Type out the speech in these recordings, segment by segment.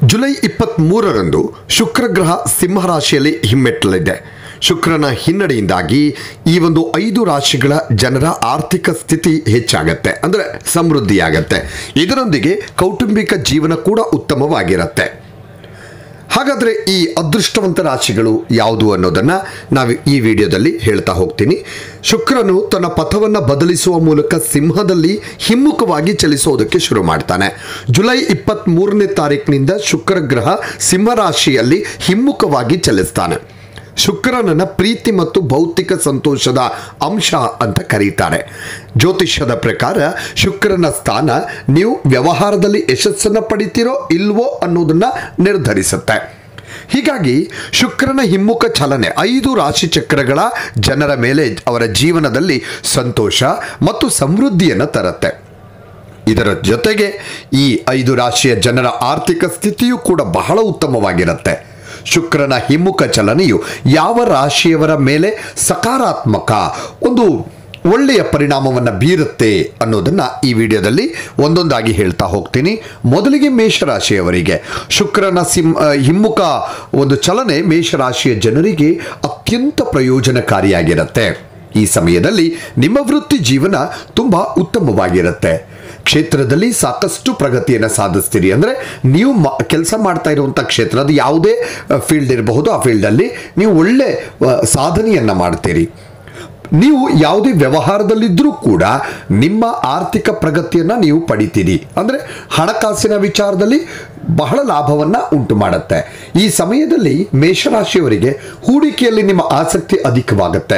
July ಇಪ್ಪತ್ತ್ ಮೂರರಂದು ಶುಕ್ರ ಗ್ರಹ ಸಿಂಹರಾಶಿಯಲ್ಲಿ ಹಿಮ್ಮೆಟ್ಟಲಿದೆ ಶುಕ್ರನ ಹಿನ್ನಡೆಯಿಂದಾಗಿ ಈ ಒಂದು ಐದು ರಾಶಿಗಳ ಜನರ ಆರ್ಥಿಕ ಸ್ಥಿತಿ ಹೆಚ್ಚಾಗತ್ತೆ ಅಂದರೆ ಸಮೃದ್ಧಿಯಾಗತ್ತೆ ಇದರೊಂದಿಗೆ ಕೌಟುಂಬಿಕ ಜೀವನ ಕೂಡ ಉತ್ತಮವಾಗಿರುತ್ತೆ ಹಾಗಾದರೆ ಈ ಅದೃಷ್ಟವಂತ ರಾಶಿಗಳು ಯಾವುದು ಅನ್ನೋದನ್ನು ನಾವು ಈ ವಿಡಿಯೋದಲ್ಲಿ ಹೇಳ್ತಾ ಹೋಗ್ತೀನಿ ಶುಕ್ರನು ತನ್ನ ಪಥವನ್ನು ಬದಲಿಸುವ ಮೂಲಕ ಸಿಂಹದಲ್ಲಿ ಹಿಮ್ಮುಖವಾಗಿ ಚಲಿಸೋದಕ್ಕೆ ಶುರು ಮಾಡ್ತಾನೆ ಜುಲೈ ಇಪ್ಪತ್ತ್ ಮೂರನೇ ತಾರೀಕಿನಿಂದ ಶುಕ್ರ ಗ್ರಹ ಸಿಂಹರಾಶಿಯಲ್ಲಿ ಹಿಮ್ಮುಖವಾಗಿ ಚಲಿಸ್ತಾನೆ ಶುಕ್ರನನ್ನ ಪ್ರೀತಿ ಮತ್ತು ಭೌತಿಕ ಸಂತೋಷದ ಅಂಶ ಅಂತ ಕರೀತಾರೆ ಜ್ಯೋತಿಷ್ಯದ ಪ್ರಕಾರ ಶುಕ್ರನ ಸ್ಥಾನ ನೀವು ವ್ಯವಹಾರದಲ್ಲಿ ಯಶಸ್ಸನ್ನು ಪಡಿತೀರೋ ಇಲ್ವೋ ಅನ್ನೋದನ್ನ ನಿರ್ಧರಿಸುತ್ತೆ ಹೀಗಾಗಿ ಶುಕ್ರನ ಹಿಮ್ಮುಖ ಚಲನೆ ಐದು ರಾಶಿ ಚಕ್ರಗಳ ಜನರ ಮೇಲೆ ಅವರ ಜೀವನದಲ್ಲಿ ಸಂತೋಷ ಮತ್ತು ಸಮೃದ್ಧಿಯನ್ನು ತರುತ್ತೆ ಇದರ ಜೊತೆಗೆ ಈ ಐದು ರಾಶಿಯ ಜನರ ಆರ್ಥಿಕ ಸ್ಥಿತಿಯೂ ಕೂಡ ಬಹಳ ಉತ್ತಮವಾಗಿರುತ್ತೆ ಶುಕ್ರನ ಹಿಮ್ಮುಖ ಚಲನೆಯು ಯಾವ ರಾಶಿಯವರ ಮೇಲೆ ಸಕಾರಾತ್ಮಕ ಒಂದು ಒಳ್ಳೆಯ ಪರಿಣಾಮವನ್ನು ಬೀರುತ್ತೆ ಅನ್ನೋದನ್ನ ಈ ವಿಡಿಯೋದಲ್ಲಿ ಒಂದೊಂದಾಗಿ ಹೇಳ್ತಾ ಹೋಗ್ತೀನಿ ಮೊದಲಿಗೆ ಮೇಷರಾಶಿಯವರಿಗೆ ಶುಕ್ರನ ಸಿಂ ಆ, ಹಿಮ್ಮುಖ ಒಂದು ಚಲನೆ ಮೇಷರಾಶಿಯ ಜನರಿಗೆ ಅತ್ಯಂತ ಪ್ರಯೋಜನಕಾರಿಯಾಗಿರುತ್ತೆ ಈ ಸಮಯದಲ್ಲಿ ನಿಮ್ಮ ವೃತ್ತಿ ಜೀವನ ತುಂಬ ಉತ್ತಮವಾಗಿರುತ್ತೆ ಕ್ಷೇತ್ರದಲ್ಲಿ ಸಾಕಷ್ಟು ಪ್ರಗತಿಯನ್ನು ಸಾಧಿಸ್ತೀರಿ ಅಂದರೆ ನೀವು ಮ ಕೆಲಸ ಮಾಡ್ತಾ ಇರುವಂಥ ಕ್ಷೇತ್ರ ಅದು ಯಾವುದೇ ಫೀಲ್ಡ್ ಇರಬಹುದು ಆ ಫೀಲ್ಡಲ್ಲಿ ನೀವು ಒಳ್ಳೆ ಆ, ಸಾಧನೆಯನ್ನು ಮಾಡ್ತೀರಿ ನೀವು ಯಾವುದೇ ವ್ಯವಹಾರದಲ್ಲಿದ್ದರೂ ಕೂಡ ನಿಮ್ಮ ಆರ್ಥಿಕ ಪ್ರಗತಿಯನ್ನು ನೀವು ಪಡಿತೀರಿ ಅಂದರೆ ಹಣಕಾಸಿನ ವಿಚಾರದಲ್ಲಿ ಬಹಳ ಲಾಭವನ್ನು ಉಂಟು ಮಾಡುತ್ತೆ ಈ ಸಮಯದಲ್ಲಿ ಮೇಷರಾಶಿಯವರಿಗೆ ಹೂಡಿಕೆಯಲ್ಲಿ ನಿಮ್ಮ ಆಸಕ್ತಿ ಅಧಿಕವಾಗುತ್ತೆ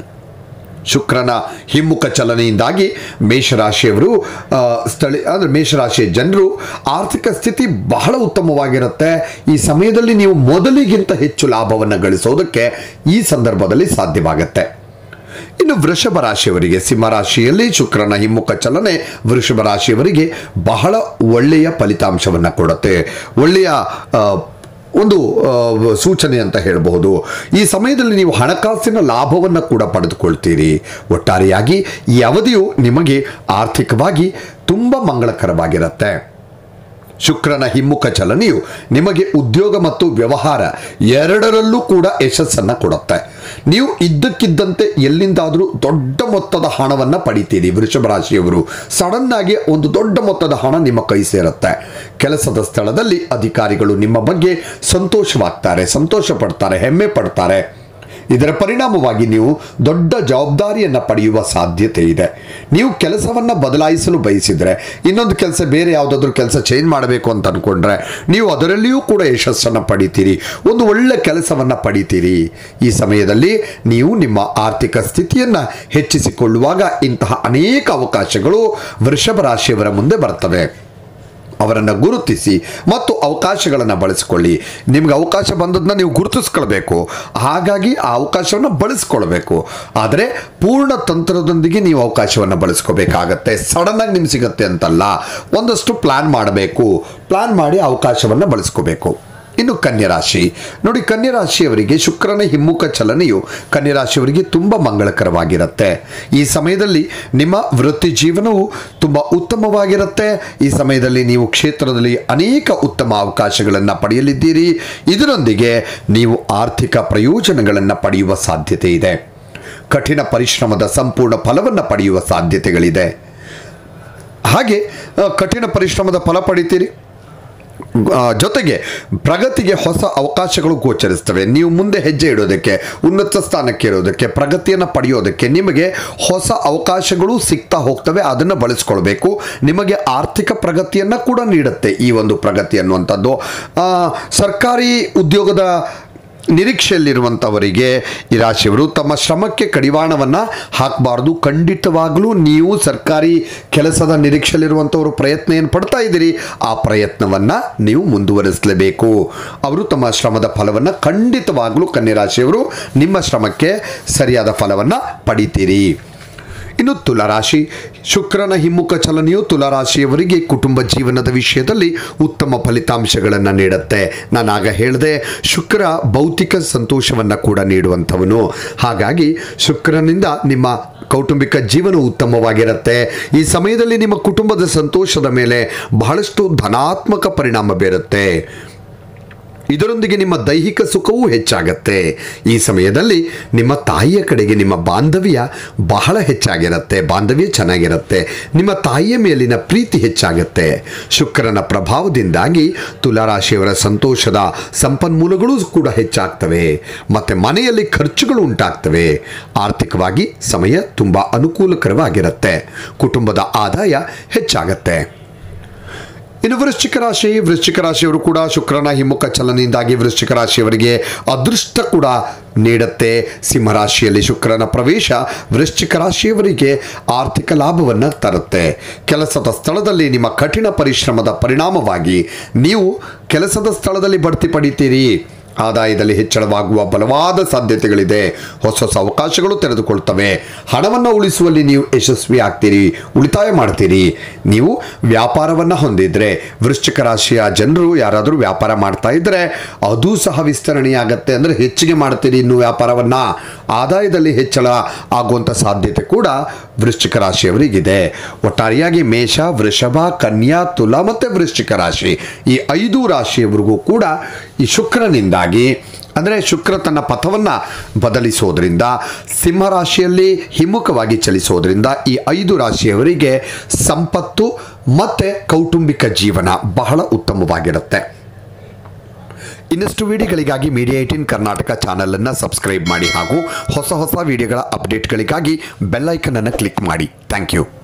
ಶುಕ್ರನ ಹಿಮ್ಮುಖ ಚಲನೆಯಿಂದಾಗಿ ಮೇಷರಾಶಿಯವರು ಆ, ಸ್ಥಳಿ ಅಂದರೆ ಮೇಷರಾಶಿಯ ಜನರು ಆರ್ಥಿಕ ಸ್ಥಿತಿ ಬಹಳ ಉತ್ತಮವಾಗಿರುತ್ತೆ ಈ ಸಮಯದಲ್ಲಿ ನೀವು ಮೊದಲಿಗಿಂತ ಹೆಚ್ಚು ಲಾಭವನ್ನು ಗಳಿಸೋದಕ್ಕೆ ಈ ಸಂದರ್ಭದಲ್ಲಿ ಸಾಧ್ಯವಾಗುತ್ತೆ ಇನ್ನು ವೃಷಭ ರಾಶಿಯವರಿಗೆ ಸಿಂಹರಾಶಿಯಲ್ಲಿ ಶುಕ್ರನ ಹಿಮ್ಮುಖ ಚಲನೆ ವೃಷಭ ರಾಶಿಯವರಿಗೆ ಬಹಳ ಒಳ್ಳೆಯ ಫಲಿತಾಂಶವನ್ನು ಕೊಡುತ್ತೆ ಒಳ್ಳೆಯ ಆ, ಒಂದು ಆ, ಸೂಚನೆ ಅಂತ ಹೇಳಬಹುದು ಈ ಸಮಯದಲ್ಲಿ ನೀವು ಹಣಕಾಸಿನ ಲಾಭವನ್ನು ಕೂಡ ಪಡೆದುಕೊಳ್ತೀರಿ ಒಟ್ಟಾರೆಯಾಗಿ ಈ ಅವಧಿಯು ನಿಮಗೆ ಆರ್ಥಿಕವಾಗಿ ತುಂಬ ಮಂಗಳಕರವಾಗಿರುತ್ತೆ ಶುಕ್ರನ ಹಿಮ್ಮುಖ ಚಲನೆಯು ನಿಮಗೆ ಉದ್ಯೋಗ ಮತ್ತು ವ್ಯವಹಾರ ಎರಡರಲ್ಲೂ ಕೂಡ ಯಶಸ್ಸನ್ನು ಕೊಡುತ್ತೆ ನೀವು ಇದ್ದಕ್ಕಿದ್ದಂತೆ ಎಲ್ಲಿಂದಾದರೂ ದೊಡ್ಡ ಮೊತ್ತದ ಹಣವನ್ನು ಪಡಿತೀರಿ ವೃಷಭ ರಾಶಿಯವರು ಸಡನ್ ಆಗಿ ಒಂದು ದೊಡ್ಡ ಮೊತ್ತದ ಹಣ ನಿಮ್ಮ ಕೈ ಸೇರುತ್ತೆ ಕೆಲಸದ ಸ್ಥಳದಲ್ಲಿ ಅಧಿಕಾರಿಗಳು ನಿಮ್ಮ ಬಗ್ಗೆ ಸಂತೋಷವಾಗ್ತಾರೆ ಸಂತೋಷ ಪಡ್ತಾರೆ ಹೆಮ್ಮೆ ಪಡ್ತಾರೆ ಇದರ ಪರಿಣಾಮವಾಗಿ ನೀವು ದೊಡ್ಡ ಜವಾಬ್ದಾರಿಯನ್ನು ಪಡೆಯುವ ಸಾಧ್ಯತೆ ಇದೆ ನೀವು ಕೆಲಸವನ್ನು ಬದಲಾಯಿಸಲು ಬಯಸಿದರೆ ಇನ್ನೊಂದು ಕೆಲಸ ಬೇರೆ ಯಾವುದಾದ್ರೂ ಕೆಲಸ ಚೇಂಜ್ ಮಾಡಬೇಕು ಅಂತ ಅಂದ್ಕೊಂಡ್ರೆ ನೀವು ಅದರಲ್ಲಿಯೂ ಕೂಡ ಯಶಸ್ಸನ್ನು ಪಡಿತೀರಿ ಒಂದು ಒಳ್ಳೆ ಕೆಲಸವನ್ನು ಪಡಿತೀರಿ ಈ ಸಮಯದಲ್ಲಿ ನೀವು ನಿಮ್ಮ ಆರ್ಥಿಕ ಸ್ಥಿತಿಯನ್ನು ಹೆಚ್ಚಿಸಿಕೊಳ್ಳುವಾಗ ಇಂತಹ ಅನೇಕ ಅವಕಾಶಗಳು ವೃಷಭ ರಾಶಿಯವರ ಮುಂದೆ ಬರ್ತವೆ ಅವರನ್ನು ಗುರುತಿಸಿ ಮತ್ತು ಅವಕಾಶಗಳನ್ನು ಬಳಸಿಕೊಳ್ಳಿ ನಿಮ್ಗೆ ಅವಕಾಶ ಬಂದದನ್ನ ನೀವು ಗುರುತಿಸ್ಕೊಳ್ಬೇಕು ಹಾಗಾಗಿ ಆ ಅವಕಾಶವನ್ನು ಬಳಸ್ಕೊಳ್ಬೇಕು ಆದರೆ ಪೂರ್ಣ ತಂತ್ರದೊಂದಿಗೆ ನೀವು ಅವಕಾಶವನ್ನು ಬಳಸ್ಕೋಬೇಕಾಗತ್ತೆ ಸಡನ್ನಾಗಿ ನಿಮ್ಗೆ ಸಿಗತ್ತೆ ಅಂತಲ್ಲ ಒಂದಷ್ಟು ಪ್ಲ್ಯಾನ್ ಮಾಡಬೇಕು ಪ್ಲ್ಯಾನ್ ಮಾಡಿ ಅವಕಾಶವನ್ನು ಬಳಸ್ಕೋಬೇಕು ಇನ್ನು ಕನ್ಯರಾಶಿ ನೋಡಿ ಕನ್ಯರಾಶಿಯವರಿಗೆ ಶುಕ್ರನ ಹಿಮ್ಮುಖ ಚಲನೆಯು ಕನ್ಯರಾಶಿಯವರಿಗೆ ತುಂಬ ಮಂಗಳಕರವಾಗಿರುತ್ತೆ ಈ ಸಮಯದಲ್ಲಿ ನಿಮ್ಮ ವೃತ್ತಿ ಜೀವನವು ತುಂಬ ಉತ್ತಮವಾಗಿರುತ್ತೆ ಈ ಸಮಯದಲ್ಲಿ ನೀವು ಕ್ಷೇತ್ರದಲ್ಲಿ ಅನೇಕ ಉತ್ತಮ ಅವಕಾಶಗಳನ್ನು ಪಡೆಯಲಿದ್ದೀರಿ ಇದರೊಂದಿಗೆ ನೀವು ಆರ್ಥಿಕ ಪ್ರಯೋಜನಗಳನ್ನು ಪಡೆಯುವ ಸಾಧ್ಯತೆ ಇದೆ ಕಠಿಣ ಪರಿಶ್ರಮದ ಸಂಪೂರ್ಣ ಫಲವನ್ನು ಪಡೆಯುವ ಸಾಧ್ಯತೆಗಳಿದೆ ಹಾಗೆ ಆ, ಕಠಿಣ ಪರಿಶ್ರಮದ ಫಲ ಪಡಿತೀರಿ ಆ, ಜೊತೆಗೆ ಪ್ರಗತಿಗೆ ಹೊಸ ಅವಕಾಶಗಳು ಗೋಚರಿಸ್ತವೆ ನೀವು ಮುಂದೆ ಹೆಜ್ಜೆ ಇಡೋದಕ್ಕೆ ಉನ್ನತ ಸ್ಥಾನಕ್ಕೆ ಇರೋದಕ್ಕೆ ಪ್ರಗತಿಯನ್ನು ಪಡೆಯೋದಕ್ಕೆ ನಿಮಗೆ ಹೊಸ ಅವಕಾಶಗಳು ಸಿಗ್ತಾ ಹೋಗ್ತವೆ ಅದನ್ನು ಬಳಸ್ಕೊಳ್ಬೇಕು ನಿಮಗೆ ಆರ್ಥಿಕ ಪ್ರಗತಿಯನ್ನು ಕೂಡ ನೀಡುತ್ತೆ ಈ ಒಂದು ಪ್ರಗತಿ ಅನ್ನುವಂಥದ್ದು ಆ, ಸರ್ಕಾರಿ ಉದ್ಯೋಗದ ನಿರೀಕ್ಷೆಯಲ್ಲಿರುವಂಥವರಿಗೆ ಈ ರಾಶಿಯವರು ತಮ್ಮ ಶ್ರಮಕ್ಕೆ ಕಡಿವಾಣವನ್ನು ಹಾಕಬಾರ್ದು ಖಂಡಿತವಾಗಲೂ ನೀವು ಸರ್ಕಾರಿ ಕೆಲಸದ ನಿರೀಕ್ಷೆಯಲ್ಲಿರುವಂಥವರು ಪ್ರಯತ್ನ ಏನು ಪಡ್ತಾ ಇದ್ದೀರಿ ಆ ಪ್ರಯತ್ನವನ್ನು ನೀವು ಮುಂದುವರಿಸಲೇಬೇಕು ಅವರು ತಮ್ಮ ಶ್ರಮದ ಫಲವನ್ನು ಖಂಡಿತವಾಗಲೂ ಕನ್ಯರಾಶಿಯವರು ನಿಮ್ಮ ಶ್ರಮಕ್ಕೆ ಸರಿಯಾದ ಫಲವನ್ನು ಪಡಿತೀರಿ ಇನ್ನು ತುಲಾರಾಶಿ ಶುಕ್ರನ ಹಿಮ್ಮುಖ ಚಲನೆಯು ತುಲಾರಾಶಿಯವರಿಗೆ ಕುಟುಂಬ ಜೀವನದ ವಿಷಯದಲ್ಲಿ ಉತ್ತಮ ಫಲಿತಾಂಶಗಳನ್ನು ನೀಡುತ್ತೆ ನಾನು ಆಗ ಹೇಳಿದೆ ಶುಕ್ರ ಭೌತಿಕ ಸಂತೋಷವನ್ನು ಕೂಡ ನೀಡುವಂಥವನು ಹಾಗಾಗಿ ಶುಕ್ರನಿಂದ ನಿಮ್ಮ ಕೌಟುಂಬಿಕ ಜೀವನ ಉತ್ತಮವಾಗಿರುತ್ತೆ ಈ ಸಮಯದಲ್ಲಿ ನಿಮ್ಮ ಕುಟುಂಬದ ಸಂತೋಷದ ಮೇಲೆ ಬಹಳಷ್ಟು ಧನಾತ್ಮಕ ಪರಿಣಾಮ ಬೀರುತ್ತೆ ಇದರೊಂದಿಗೆ ನಿಮ್ಮ ದೈಹಿಕ ಸುಖವೂ ಹೆಚ್ಚಾಗತ್ತೆ ಈ ಸಮಯದಲ್ಲಿ ನಿಮ್ಮ ತಾಯಿಯ ಕಡೆಗೆ ನಿಮ್ಮ ಬಾಂಧವ್ಯ ಬಹಳ ಹೆಚ್ಚಾಗಿರುತ್ತೆ ಬಾಂಧವ್ಯ ಚೆನ್ನಾಗಿರುತ್ತೆ ನಿಮ್ಮ ತಾಯಿಯ ಮೇಲಿನ ಪ್ರೀತಿ ಹೆಚ್ಚಾಗತ್ತೆ ಶುಕ್ರನ ಪ್ರಭಾವದಿಂದಾಗಿ ತುಲಾರಾಶಿಯವರ ಸಂತೋಷದ ಸಂಪನ್ಮೂಲಗಳು ಕೂಡ ಹೆಚ್ಚಾಗ್ತವೆ ಮತ್ತೆ ಮನೆಯಲ್ಲಿ ಖರ್ಚುಗಳು ಉಂಟಾಗ್ತವೆ ಆರ್ಥಿಕವಾಗಿ ಸಮಯ ತುಂಬ ಅನುಕೂಲಕರವಾಗಿರುತ್ತೆ ಕುಟುಂಬದ ಆದಾಯ ಹೆಚ್ಚಾಗತ್ತೆ ಇನ್ನು ವೃಶ್ಚಿಕ ರಾಶಿ ವೃಶ್ಚಿಕ ರಾಶಿಯವರು ಕೂಡ ಶುಕ್ರನ ಹಿಮ್ಮುಖ ಚಲನೆಯಿಂದಾಗಿ ವೃಶ್ಚಿಕ ರಾಶಿಯವರಿಗೆ ಅದೃಷ್ಟ ಕೂಡ ನೀಡುತ್ತೆ ಸಿಂಹರಾಶಿಯಲ್ಲಿ ಶುಕ್ರನ ಪ್ರವೇಶ ವೃಶ್ಚಿಕ ರಾಶಿಯವರಿಗೆ ಆರ್ಥಿಕ ಲಾಭವನ್ನು ತರುತ್ತೆ ಕೆಲಸದ ಸ್ಥಳದಲ್ಲಿ ನಿಮ್ಮ ಕಠಿಣ ಪರಿಶ್ರಮದ ಪರಿಣಾಮವಾಗಿ ನೀವು ಕೆಲಸದ ಸ್ಥಳದಲ್ಲಿ ಬಡ್ತಿ ಪಡಿತೀರಿ ಆದಾಯದಲ್ಲಿ ಹೆಚ್ಚಳವಾಗುವ ಬಲವಾದ ಸಾಧ್ಯತೆಗಳಿದೆ ಹೊಸ ಹೊಸ ಅವಕಾಶಗಳು ತೆರೆದುಕೊಳ್ತವೆ ಹಣವನ್ನು ಉಳಿಸುವಲ್ಲಿ ನೀವು ಯಶಸ್ವಿ ಆಗ್ತೀರಿ ಉಳಿತಾಯ ಮಾಡ್ತೀರಿ ನೀವು ವ್ಯಾಪಾರವನ್ನು ಹೊಂದಿದ್ರೆ ವೃಶ್ಚಿಕ ರಾಶಿಯ ಜನರು ಯಾರಾದರೂ ವ್ಯಾಪಾರ ಮಾಡ್ತಾ ಇದ್ರೆ ಅದು ಸಹ ವಿಸ್ತರಣೆಯಾಗತ್ತೆ ಅಂದರೆ ಹೆಚ್ಚಿಗೆ ಮಾಡ್ತೀರಿ ಇನ್ನು ವ್ಯಾಪಾರವನ್ನು ಆದಾಯದಲ್ಲಿ ಹೆಚ್ಚಳ ಆಗುವಂಥ ಸಾಧ್ಯತೆ ಕೂಡ ವೃಶ್ಚಿಕ ರಾಶಿಯವರಿಗಿದೆ ಒಟ್ಟಾರೆಯಾಗಿ ಮೇಷ ವೃಷಭ ಕನ್ಯಾ ತುಲಾ ಮತ್ತು ವೃಶ್ಚಿಕ ರಾಶಿ ಈ ಐದು ರಾಶಿಯವರಿಗೂ ಕೂಡ ಈ ಶುಕ್ರನಿಂದಾಗಿ ಅಂದರೆ ಶುಕ್ರ ತನ್ನ ಪಥವನ್ನು ಬದಲಿಸೋದ್ರಿಂದ ಸಿಂಹರಾಶಿಯಲ್ಲಿ ಹಿಮ್ಮುಖವಾಗಿ ಚಲಿಸೋದ್ರಿಂದ ಈ ಐದು ರಾಶಿಯವರಿಗೆ ಸಂಪತ್ತು ಮತ್ತು ಕೌಟುಂಬಿಕ ಜೀವನ ಬಹಳ ಉತ್ತಮವಾಗಿರುತ್ತೆ ಇನ್ನಷ್ಟು ವಿಡಿಯೋಗಳಿಗಾಗಿ ಮೀಡಿಯಾ ಏಟೀನ್ ಕರ್ನಾಟಕ ಚಾನಲನ್ನು ಸಬ್ಸ್ಕ್ರೈಬ್ ಮಾಡಿ ಹಾಗೂ ಹೊಸ ಹೊಸ ವಿಡಿಯೋಗಳ ಅಪ್ಡೇಟ್ಗಳಿಗಾಗಿ ಬೆಲ್ಲೈಕನನ್ನು ಕ್ಲಿಕ್ ಮಾಡಿ ಥ್ಯಾಂಕ್ ಯು